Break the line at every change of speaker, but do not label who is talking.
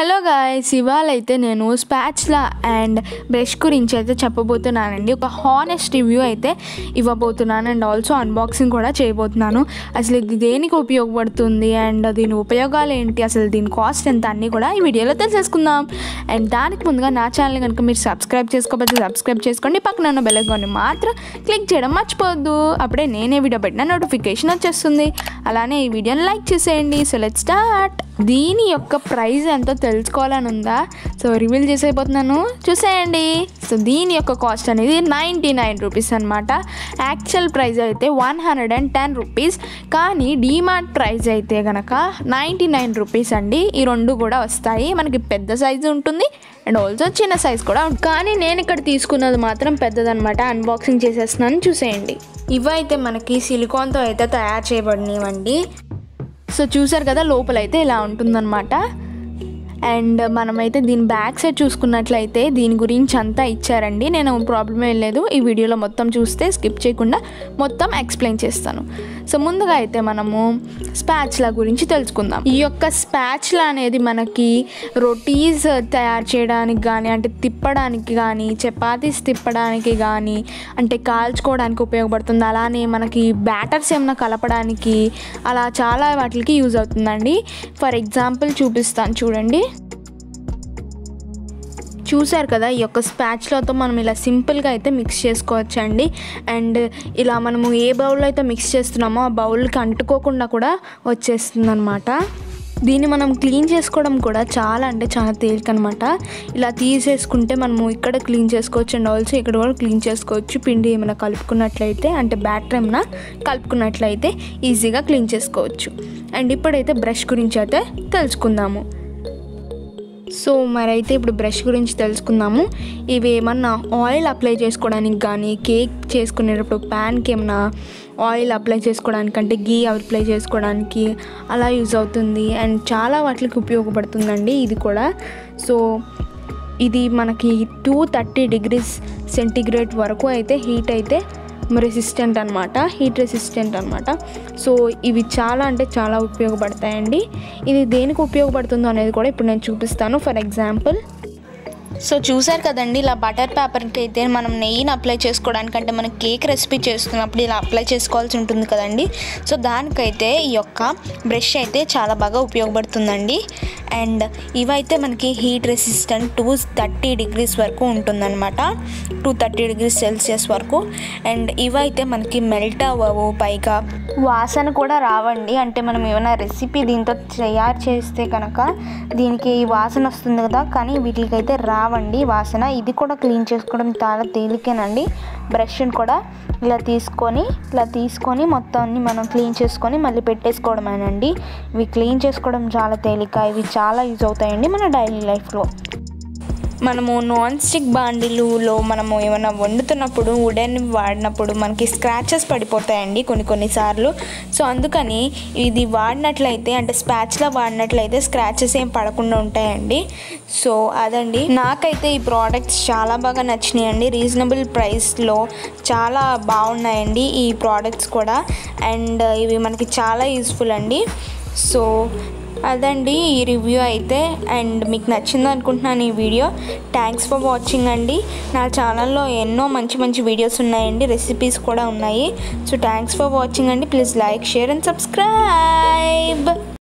hello guys ఇవాళ అయితే నేను స్పాచ్లా అండ్ బ్రష్ గురించి అయితే చెప్పబోతున్నానండి ఒక హానెస్ట్ రివ్యూ అయితే ఇవ్వబోతున్నాను అండ్ ఆల్సో అన్బాక్సింగ్ కూడా చేయబోతున్నాను అసలు ఇది దేనికి ఉపయోగపడుతుంది అండ్ దీని ఉపయోగాలు ఏంటి అసలు దీని కాస్ట్ ఎంత అన్నీ కూడా ఈ వీడియోలో తెలిసేసుకుందాం అండ్ దానికి ముందుగా నా ఛానల్ కనుక మీరు సబ్స్క్రైబ్ చేసుకోకపోతే సబ్స్క్రైబ్ చేసుకోండి పక్కన ఉన్న బెల్ ఐకాన్ని మాత్రం క్లిక్ చేయడం మర్చిపోవద్దు అప్పుడే నేనే వీడియో పెట్టిన నోటిఫికేషన్ వచ్చేస్తుంది అలానే ఈ వీడియోని లైక్ చేసేయండి సో లెట్ స్టార్ట్ దీని యొక్క ప్రైస్ ఎంతో తెలుసుకోవాలని ఉందా సో రివీల్ చేసేపోతున్నాను చూసేయండి సో దీని యొక్క కాస్ట్ అనేది నైంటీ నైన్ రూపీస్ అనమాట యాక్చువల్ ప్రైస్ అయితే one hundred and ten rupees కానీ డీమార్ట్ ప్రైస్ అయితే కనుక నైంటీ నైన్ రూపీస్ అండి ఈ రెండు కూడా వస్తాయి మనకి పెద్ద సైజు ఉంటుంది అండ్ ఆల్సో చిన్న సైజ్ కూడా ఉంటుంది కానీ నేను ఇక్కడ తీసుకున్నది మాత్రం పెద్దదనమాట అన్బాక్సింగ్ చేసేస్తున్నాను చూసేయండి ఇవైతే మనకి సిలికాన్తో అయితే తయారు చేయబడినవండి సో చూసారు కదా లోపల అయితే ఇలా ఉంటుందన్నమాట అండ్ మనమైతే దీని బ్యాక్ సైడ్ చూసుకున్నట్లయితే దీని గురించి అంతా ఇచ్చారండి నేను ప్రాబ్లం ఏం లేదు ఈ వీడియోలో మొత్తం చూస్తే స్కిప్ చేయకుండా మొత్తం ఎక్స్ప్లెయిన్ చేస్తాను సో ముందుగా అయితే మనము స్పాచ్లా గురించి తెలుసుకుందాం ఈ యొక్క స్పాచ్లా అనేది మనకి రొటీస్ తయారు చేయడానికి కానీ అంటే తిప్పడానికి కానీ చపాతీస్ తిప్పడానికి కానీ అంటే కాల్చుకోవడానికి ఉపయోగపడుతుంది అలానే మనకి బ్యాటర్స్ ఏమైనా కలపడానికి అలా చాలా వాటికి యూజ్ అవుతుందండి ఫర్ ఎగ్జాంపుల్ చూపిస్తాను చూడండి చూసారు కదా ఈ యొక్క స్పాచ్లతో మనం ఇలా సింపుల్గా అయితే మిక్స్ చేసుకోవచ్చు అండి అండ్ ఇలా మనము ఏ బౌల్లో అయితే మిక్స్ చేస్తున్నామో ఆ బౌల్కి అంటుకోకుండా కూడా వచ్చేస్తుంది అనమాట దీన్ని మనం క్లీన్ చేసుకోవడం కూడా చాలా అంటే చాలా తేలిక అనమాట ఇలా తీసేసుకుంటే మనము ఇక్కడ క్లీన్ చేసుకోవచ్చు అండ్ ఆల్సో ఇక్కడ కూడా క్లీన్ చేసుకోవచ్చు పిండి ఏమైనా కలుపుకున్నట్లయితే అంటే బ్యాటర్ ఏమైనా కలుపుకున్నట్లయితే ఈజీగా క్లీన్ చేసుకోవచ్చు అండ్ ఇప్పుడైతే బ్రష్ గురించి అయితే తెలుసుకుందాము సో మరైతే ఇప్పుడు బ్రష్ గురించి తెలుసుకుందాము ఇవి ఏమన్నా ఆయిల్ అప్లై చేసుకోవడానికి కానీ కేక్ చేసుకునేటప్పుడు ప్యాన్కి ఏమన్నా ఆయిల్ అప్లై చేసుకోవడానికి అంటే గీ అప్లై చేసుకోవడానికి అలా యూజ్ అవుతుంది అండ్ చాలా వాటికి ఉపయోగపడుతుందండి ఇది కూడా సో ఇది మనకి టూ థర్టీ డిగ్రీస్ సెంటిగ్రేడ్ వరకు అయితే హీట్ అయితే రెసిస్టెంట్ అనమాట హీట్ రెసిస్టెంట్ అనమాట సో ఇవి చాలా అంటే చాలా ఉపయోగపడతాయండి ఇది దేనికి ఉపయోగపడుతుందో అనేది కూడా ఇప్పుడు నేను చూపిస్తాను ఫర్ ఎగ్జాంపుల్ సో చూసారు కదండి ఇలా బటర్ పేపర్కి అయితే మనం నెయ్యిని అప్లై చేసుకోవడానికి అంటే మనం కేక్ రెసిపీ చేస్తున్నప్పుడు ఇలా అప్లై చేసుకోవాల్సి ఉంటుంది కదండి సో దానికైతే ఈ యొక్క బ్రష్ అయితే చాలా బాగా ఉపయోగపడుతుందండి అండ్ ఇవైతే మనకి heat resistant two thirty degrees వరకు ఉంటుందన్నమాట టూ థర్టీ డిగ్రీస్ సెల్సియస్ వరకు అండ్ ఇవైతే మనకి మెల్ట్ అవ్వవు పైగా వాసన కూడా రావండి అంటే మనం ఏమైనా రెసిపీ దీంతో తయారు చేస్తే కనుక దీనికి వాసన వస్తుంది కదా కానీ వీటికైతే రావండి వాసన ఇది కూడా క్లీన్ చేసుకోవడం చాలా తేలికేనండి బ్రష్ని కూడా ఇలా తీసుకొని ఇలా తీసుకొని మొత్తాన్ని మనం క్లీన్ చేసుకొని మళ్ళీ పెట్టేసుకోవడమేనండి ఇవి క్లీన్ చేసుకోవడం చాలా తేలిక ఇవి చాలా యూజ్ అవుతాయండి మన డైలీ లైఫ్లో మనము నాన్ స్టిక్ బాండిలులో మనము ఏమైనా వండుతున్నప్పుడు వుడెన్ వాడినప్పుడు మనకి స్క్రాచెస్ పడిపోతాయండి కొన్ని కొన్నిసార్లు సో అందుకని ఇది వాడినట్లయితే అంటే స్పాచ్లా వాడినట్లయితే స్క్రాచెస్ ఏం పడకుండా ఉంటాయండి సో అదండి నాకైతే ఈ ప్రోడక్ట్స్ చాలా బాగా నచ్చినాయండి రీజనబుల్ ప్రైస్లో చాలా బాగున్నాయండి ఈ ప్రోడక్ట్స్ కూడా అండ్ ఇవి మనకి చాలా యూస్ఫుల్ అండి సో అదండి ఈ రివ్యూ అయితే అండ్ మీకు నచ్చింది అనుకుంటున్నాను ఈ వీడియో థ్యాంక్స్ ఫర్ వాచింగ్ అండి నా ఛానల్లో ఎన్నో మంచి మంచి వీడియోస్ ఉన్నాయండి రెసిపీస్ కూడా ఉన్నాయి సో థ్యాంక్స్ ఫర్ వాచింగ్ అండి please like share and subscribe